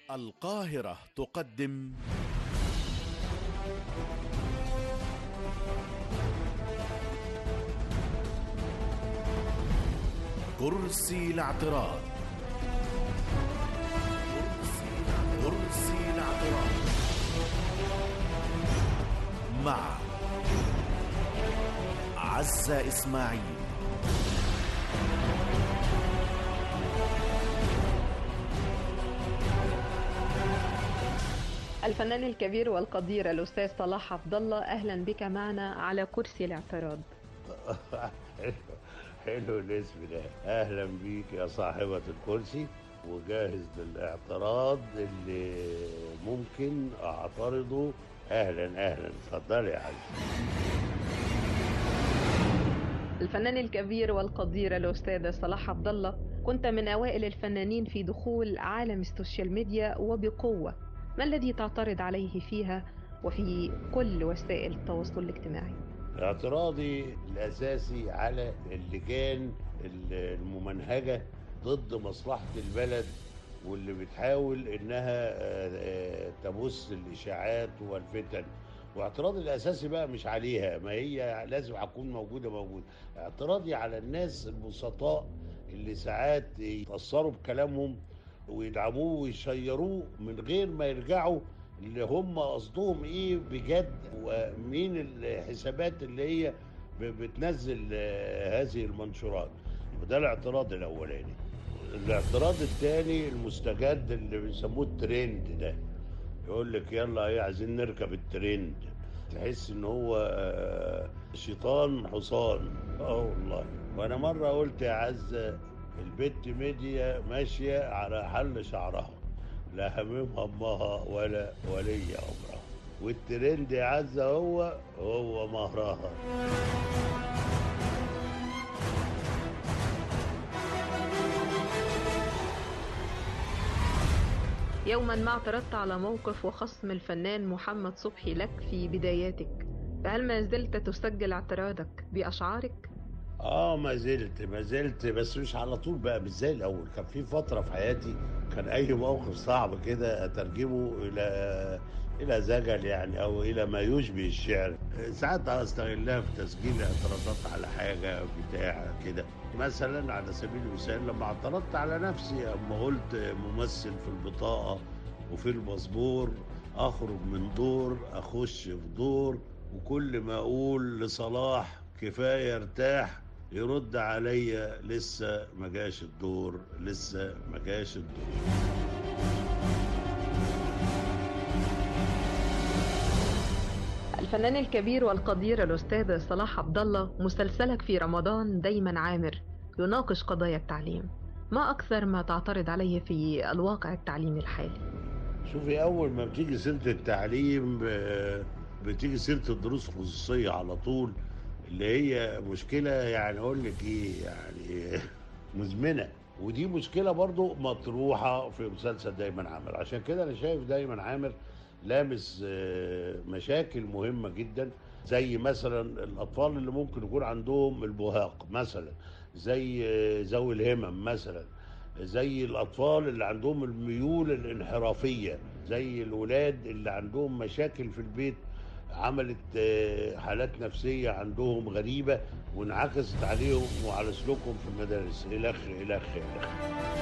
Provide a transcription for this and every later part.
القاهرة تقدم كرسي الاعتراض كرسي الاعتراض مع عزة إسماعيل الفنان الكبير والقدير الأستاذ صلاح عبد الله أهلا بك معنا على كرسي الاعتراض حلو حلو الاسم ده اهلا بيك يا صاحبة الكرسي وجاهز للاعتراض اللي ممكن اعترضه اهلا اهلا اتفضلي يا عزيزي الفنان الكبير والقدير الأستاذ صلاح عبد الله كنت من أوائل الفنانين في دخول عالم السوشيال ميديا وبقوة ما الذي تعترض عليه فيها وفي كل وسائل التواصل الاجتماعي اعتراضي الاساسي على اللجان الممنهجه ضد مصلحه البلد واللي بتحاول انها آه، آه، تبث الاشاعات والفتن واعتراضي الاساسي بقى مش عليها ما هي لازم هتكون موجوده موجوده اعتراضي على الناس البسطاء اللي ساعات يتاثروا بكلامهم ويدعموه ويشيروه من غير ما يرجعوا اللي هم قصدهم ايه بجد ومين الحسابات اللي هي ب- بتنزل آه، هذه المنشورات وده الاعتراض الاولاني الاعتراض الثاني المستجد اللي بيسموه الترند ده يقول لك يلا ايه عايزين نركب الترند تحس ان هو آه، شيطان حصان اه والله وانا مره قلت يا عزه البت ميديا ماشيه على حل شعرها لا همم همها ولا ولي امرها والترند يا عزه هو هو مهرها يوما ما اعترضت على موقف وخصم الفنان محمد صبحي لك في بداياتك فهل ما زلت تسجل اعتراضك بأشعارك؟ اه ما زلت ما زلت بس مش على طول بقى مش زي الاول كان في فتره في حياتي كان اي موقف صعب كده اترجمه الى الى زجل يعني او الى ما يشبه الشعر ساعات استغلها في تسجيل اعتراضات على حاجه بتاع كده مثلا على سبيل المثال لما اعترضت على نفسي اما قلت ممثل في البطاقه وفي المصبور اخرج من دور اخش في دور وكل ما اقول لصلاح كفايه ارتاح يرد عليا لسه ما جاش الدور لسه ما جاش الدور الفنان الكبير والقدير الأستاذ صلاح عبد الله مسلسلك في رمضان دايما عامر يناقش قضايا التعليم ما أكثر ما تعترض عليه في الواقع التعليمي الحالي شوفي اول ما بتيجي سيره التعليم آه، بتيجي سيره الدروس الخصوصيه على طول اللي هي مشكله يعني اقول لك ايه يعني مزمنه ودي مشكله برضو مطروحه في مسلسل دايما عامر عشان كده انا شايف دايما عامر لامس آه، مشاكل مهمه جدا زي مثلا الاطفال اللي ممكن يكون عندهم البهاق مثلا زي آه، ذوي الهمم مثلا زي الاطفال اللي عندهم الميول الانحرافيه زي الولاد اللي عندهم مشاكل في البيت عملت آه، حالات نفسيه عندهم غريبه وانعكست عليهم وعلى سلوكهم في المدارس الخ الخ الخ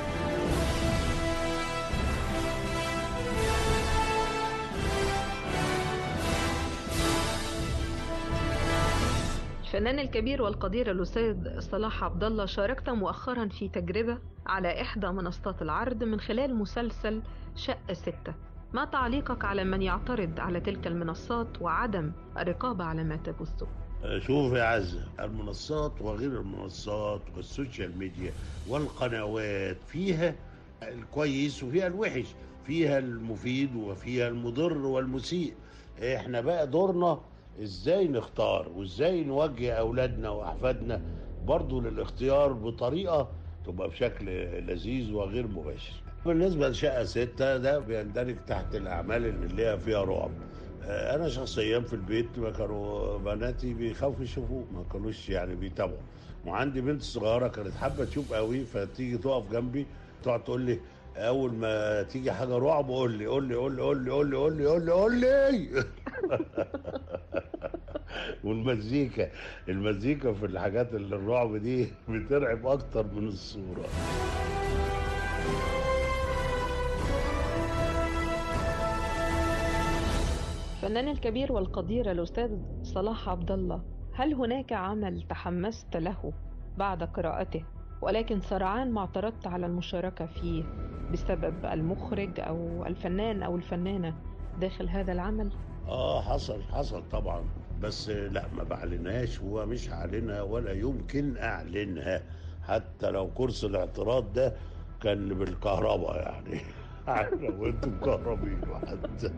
الفنان الكبير والقدير الأستاذ صلاح عبد الله شاركت مؤخرا في تجربة على إحدى منصات العرض من خلال مسلسل شقة ستة ما تعليقك على من يعترض على تلك المنصات وعدم الرقابة على ما تبثه شوف يا عزة المنصات وغير المنصات والسوشيال ميديا والقنوات فيها الكويس وفيها الوحش فيها المفيد وفيها المضر والمسيء احنا بقى دورنا ازاي نختار وازاي نوجه اولادنا واحفادنا برضو للاختيار بطريقة تبقى بشكل لذيذ وغير مباشر بالنسبة لشقة ستة ده بيندرج تحت الأعمال اللي هي فيها رعب آه، أنا شخصيا في البيت ما كانوا بناتي بيخافوا يشوفوه ما كانوش يعني بيتابعوا وعندي بنت صغيرة كانت حابة تشوف قوي فتيجي تقف جنبي تقعد تقول لي اول ما تيجي حاجه رعب قول لي قول لي قول لي قول لي قول لي قول لي قول لي قول لي والمزيكا المزيكا في الحاجات اللي الرعب دي بترعب اكتر من الصوره الفنان الكبير والقدير الأستاذ صلاح عبد الله هل هناك عمل تحمست له بعد قراءته ولكن سرعان ما اعترضت على المشاركة فيه بسبب المخرج أو الفنان أو الفنانة داخل هذا العمل؟ اه حصل حصل طبعا بس لا ما بعلنهاش ومش هعلنها ولا يمكن اعلنها حتى لو كورس الاعتراض ده كان بالكهرباء يعني لو انتم مكهربين حتى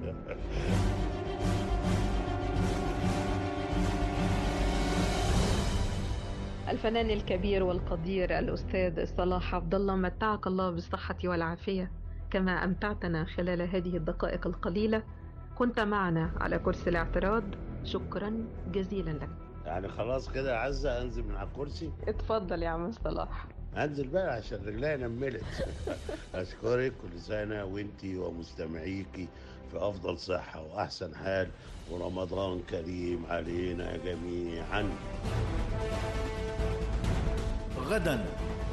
الفنان الكبير والقدير الأستاذ صلاح عبد الله متعك الله بالصحة والعافية كما أمتعتنا خلال هذه الدقائق القليلة كنت معنا على كرسي الاعتراض شكرا جزيلا لك يعني خلاص كده يا عزة انزل من على الكرسي اتفضل يا عم صلاح انزل بقى عشان رجلي نملت اشكرك كل سنه وانتي ومستمعيكي في افضل صحه واحسن حال ورمضان كريم علينا جميعا غدا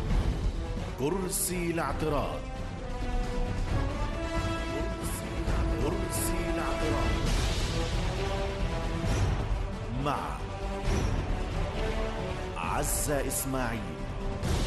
كرسي الاعتراض كرسي الاعتراض مع عزة إسماعيل